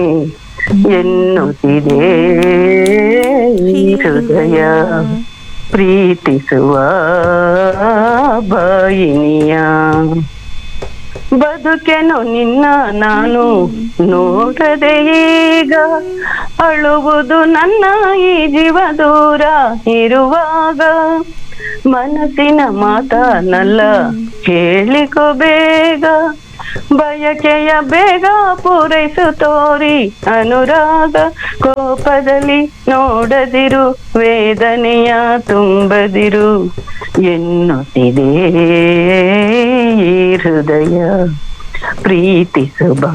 ಎನ್ನುತ್ತಿದೆ ಈ ಹೃದಯ ಪ್ರೀತಿಸುವ ಬಾಯಿನಿಯ ಬದುಕೆನು ನಿನ್ನ ನಾನು ನೋಡದೆ ಈಗ ಅಳುವುದು ನನ್ನ ಈ ಜೀವ ದೂರ ಇರುವಾಗ ಮನಸ್ಸಿನ ಮಾತನಲ್ಲ ಹೇಳಿಕೊ ಬೇಗ ಬಯಕೆಯ ಬೇಗ ಪೂರೈಸು ತೋರಿ ಅನುರಾಗ ಕೋಪದಲ್ಲಿ ನೋಡದಿರು ವೇದನೆಯ ತುಂಬದಿರು ಎನ್ನುತ್ತಿದೆ ಈ ಹೃದಯ ಪ್ರೀತಿಸುವ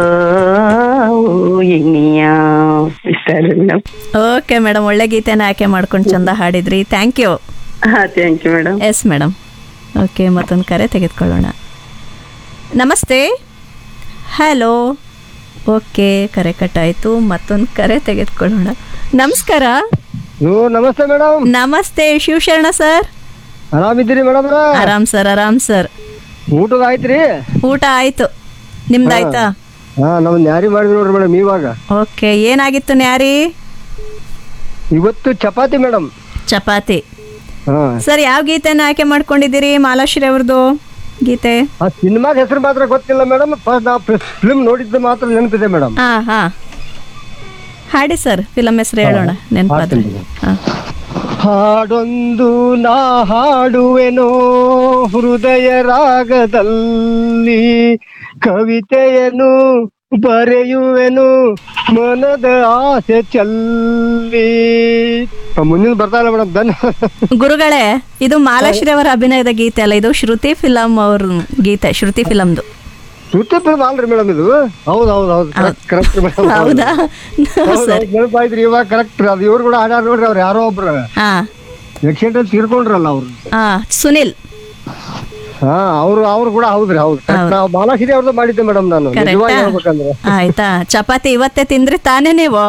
ಇನಿಯ ಇಷ್ಟ ಮೇಡಮ್ ಓಕೆ ಮೇಡಮ್ ಒಳ್ಳೆ ಗೀತೆನ ಆಯ್ಕೆ ಮಾಡ್ಕೊಂಡು ಚಂದ ಹಾಡಿದ್ರಿ ಥ್ಯಾಂಕ್ ಯು ಹಾ thank you madam yes madam okay ಮತ್ತೊಂದು ಕರೆ ತೆಗೆದುಕೊಳ್ಳೋಣ ನಮಸ್ತೆ ಹಲೋ ಓಕೆ ಕರೆ ಕಟ್ಟಾಯಿತು ಮತ್ತೊಂದು ಕರೆ ತೆಗೆದುಕೊಳ್ಳೋಣ ನಮಸ್ಕಾರ ಓ ನಮಸ್ತೆ ಮೇಡಮ್ ನಮಸ್ತೆ ಶಿವಶರಣ ಸರ್ ಆರಾಮಿದ್ದೀರಿ ಮೇಡಮ್ ಆರಾಮ್ ಸರ್ ಆರಾಮ್ ಸರ್ ಊಟದ ಆಯ್ತ್ರಿ ಊಟ ಆಯಿತು ನಿಮ್ದಾಯ್ತಾ ಹಾ ನಮ್ ನ್ಯಾರಿ ಮಾಡಿದ್ವಿ ನೋಡ್ರಿ ಮೇಡಮ್ ಇವಾಗ ಓಕೆ ಏನಾಗಿತ್ತು ನ್ಯಾರಿ ಇವತ್ತು ಚಪಾತಿ ಮೇಡಮ್ ಚಪಾತಿ ಹಾ ಸರ್ ಯಾವ ಗೀತೆನ ಆಯ್ಕೆ ಮಾಡ್ಕೊಂಡಿದ್ದೀರಿ ಮಾಲಾಶ್ರೀ ಅವ್ರದ್ದು ಗೀತೆ ಆ ಸಿನಿಮಾದ ಹೆಸರು ಮಾತ್ರ ಗೊತ್ತಿಲ್ಲ ಮೇಡಮ್ ಫಸ್ಟ್ ನಾ ಫಿಲ್ಮ್ ನೋಡಿದ್ದು ಮಾತ್ರ ನೆನಪಿದೆ ಮೇಡಮ್ ಹಾ ಹಾ ಹಾಡಿ ಸರ್ ಫಿಲಮ್ ಹೆಸರು ಹೇಳೋಣ ನೆನಪಾದ್ರೆ ಹಾಡ್ತೀನಿ. ಹಾ ಹಾಡೊಂದು ನಾ ಹಾಡುವೆನೋ ಹೃದಯ ರಾಗದಲ್ಲಿ ಕವಿತೆಯನ್ನು ಬರೆಯುವೆನು ಮನದ ಆಸೆ ಚಲ್ಲಿ ಮುಂದಿನ ಬರ್ತಾ ಇಲ್ಲ ಮೇಡಮ್ ದನ್ ಗುರುಗಳೇ ಇದು ಮಾಲಾಶ್ರೀ ಅವರ ಅಭಿನಯದ ಗೀತೆ ಅಲ್ಲ ಇದು ಶ್ರುತಿ ಫಿಲಂ ಅವ್ರ ಗೀತೆ ಶ್ರುತಿ ಫಿಲಮ್ದು ಸುತ್ತಿ ಫಿಲ್ಮ್ ಅಲ್ರಿ ಮೇಡಮ್ ಇದು ಹೌದು ಹೌದು ಹೌದು ಕರೆಕ್ಟ್ ಕರೆಕ್ಟ್ ಮೇಡಮ್ ಹೌದಾ ಸರಿ ನೆನಪಾಯ್ತ್ರಿ ಇವಾಗ ಕರೆಕ್ಟ್ ಅದು ಇವ್ರು ಕೂಡ ಹಾಡ್ಯಾರ ನೋಡ್ರಿ ಅವ್ರು ಯಾರೋ ಒಬ್ರು ಹಾ ಆಕ್ಸಿಡೆಂಟ್ ಅಲ್ಲಿ ತೀರ್ಕೊಂಡ್ರಲ್ಲ ಅವ್ರು ಹಾ ಸುನಿಲ್ ಹಾ ಅವ್ರು ಅವ್ರು ಕೂಡ ಹೌದ್ರಿ ಹೌದು correct. ನಾವು ಬಾಲಾಶ್ರೀ ಅವ್ರದ್ದು ಮಾಡಿದ್ದೆ ಮೇಡಮ್ ನಾನು ನಿಜವಾಗಿ ಕರೆಕ್ಟಾ ಹೇಳ್ಬೇಕಂದ್ರೆ ಆಯ್ತಾ ಚಪಾತಿ ಇವತ್ತೇ ತಿಂದ್ರಿ ತಾನೇ ನೀವು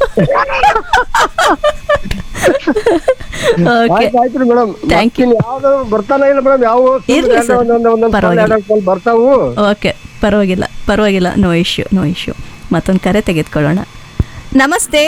ಓಕೆ ಆಯ್ತು ಆಯ್ತ್ರಿ ಮೇಡಮ್ Thank you. ಯಾವ್ದು ಬರ್ತಾನೆ ಇಲ್ಲ ಮೇಡಮ್ ಯಾವ ಇರ್ಲಿ sir. ಒಂದೊಂದು ಪರವಾಗಿಲ್ಲ. ಬರ್ತಾವು ಓಕೆ ಪರವಾಗಿಲ್ಲ ಪರವಾಗಿಲ್ಲ ನೋ ಇಶ್ಯೂ ನೋ ಇಶ್ಯೂ ಮತ್ತೊಂದು ಕರೆ ತೆಗೆದುಕೊಳ್ಳೋಣ ನಮಸ್ತೆ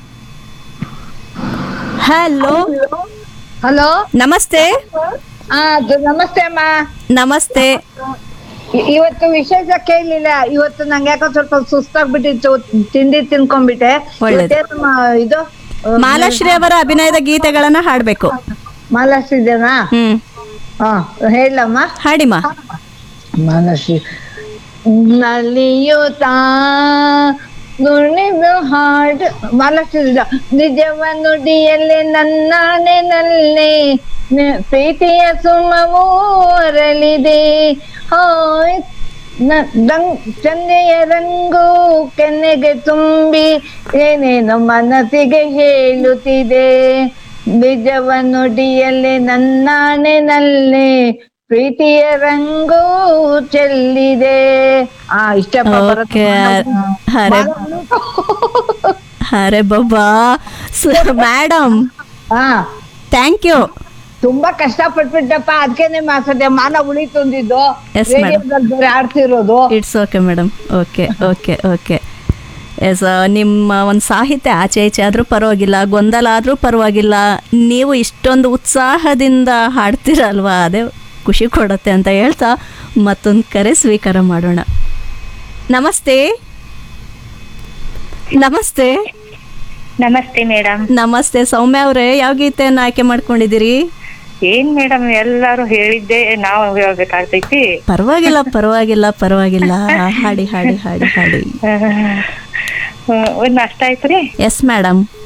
ಹಲೋ ಹಲೋ ನಮಸ್ತೆ ಆ ಅದು ನಮಸ್ತೆ ಅಮ್ಮ ನಮಸ್ತೆ ಇ- ಇವತ್ತು ವಿಶೇಷ ಕೇಳಲಿಲ್ಲ ಇವತ್ತು ನಂಗೆ ಯಾಕೋ ಸ್ವಲ್ಪ ಸುಸ್ತಾಗ್ಬಿಟ್ಟಿತ್ತು ತಿಂಡಿ ತಿನ್ಕೊಂಡ್ಬಿಟ್ಟೆ ಒಳ್ಳೇದು. ಇವತ್ತೇನು ಮ- ಇದು ಆ, ಮಾಲಾಶ್ರೀ ಅವರ ಅಭಿನಯದ ಗೀತೆಗಳನ್ನ ಹಾಡ್ಬೇಕು ಮಾಲಾಶ್ರೀ ಇದೆನಾ ಹ್ಮ್ ಹಾ ಹೇಳಮ್ಮ ಹಾಡಿಮಾ ಮಾಲಾಶ್ರೀ ನಲಿಯುತ್ತಾ ನುಡಿದು ಹಾಡು ಮಾಲಾಶ್ರೀ ಇದು. ನಿಜವ ನುಡಿಯಲ್ಲಿ ನನ್ನಾಣೆನಲ್ಲಿ ನ- ಪ್ರೀತಿಯ ಸುಮವೂ ಅರಳಿದೆ ಹಾಯ್ ನ- ದಂಗ್ ಚಂದೆಯ ರಂಗು ಕೆನ್ನೆಗೆ ತುಂಬಿ ಏನೇನು ಮನಸ್ಸಿಗೆ ಹೇಳುತ್ತಿದೆ ನಿಜವ ನುಡಿಯಲ್ಲಿ ನನ್ನಾಣೆನಲ್ಲಿ ಪ್ರೀತಿಯ ರಂಗು ಚೆಲ್ಲಿದೆ ಆ ಇಷ್ಟಪ್ಪ ಓಕೆ ಅರೆ ಅರೆ ಬಾಬಾ ಮೇಡಮ್ ಹಾ ಥ್ಯಾಂಕ್ ಯು ತುಂಬಾ ಕಷ್ಟ ಪಟ್ಬಿಟ್ಟಪ್ಪ ಅದಕ್ಕೇನೆ ಮಾಸದೆ ಮಾನ ಉಳಿತಂದಿದ್ದು Yes, madam. ರೇಡಿಯೋದಲ್ಲಿ ಬೇರೆ ಆಡ್ತಿರೋದು it's okay madam okay okay okay yes ನಿಮ್ಮ ಒಂದು ಸಾಹಿತ್ಯ ಆಚೆ ಈಚೆ ಆದರೂ ಪರವಾಗಿಲ್ಲ ಗೊಂದಲ ಆದರೂ ಪರವಾಗಿಲ್ಲ ನೀವು ಇಷ್ಟೊಂದು ಉತ್ಸಾಹದಿಂದ ಹಾಡ್ತೀರಲ್ವಾ ಅದೇ ಖುಷಿ ಕೊಡುತ್ತೆ ಅಂತ ಹೇಳ್ತಾ ಮತ್ತೊಂದು ಕರೆ ಸ್ವೀಕಾರ ಮಾಡೋಣ ನಮಸ್ತೆ ನಮಸ್ತೆ ನಮಸ್ತೆ ಮೇಡಮ್ ನಮಸ್ತೆ ಸೌಮ್ಯ ಅವರೇ ಯಾವ ಗೀತೆಯನ್ನು ಆಯ್ಕೆ ಮಾಡ್ಕೊಂಡಿದ್ದೀರಿ ಏನ್ ಮೇಡಮ್ ಎಲ್ಲಾರು ಹೇಳಿದ್ದೆ ನಾವು ಹೇಳ್ಬೇಕಾಗ್ತೈತಿ ಪರವಾಗಿಲ್ಲ ಪರವಾಗಿಲ್ಲ ಪರವಾಗಿಲ್ಲ ಹಾಡಿ ಹಾಡಿ ಹಾಡಿ ಹಾಡಿ ಒಂದ್ ನಷ್ಟ ಆಯ್ತ್ರಿ ಎಸ್ ಮೇಡಮ್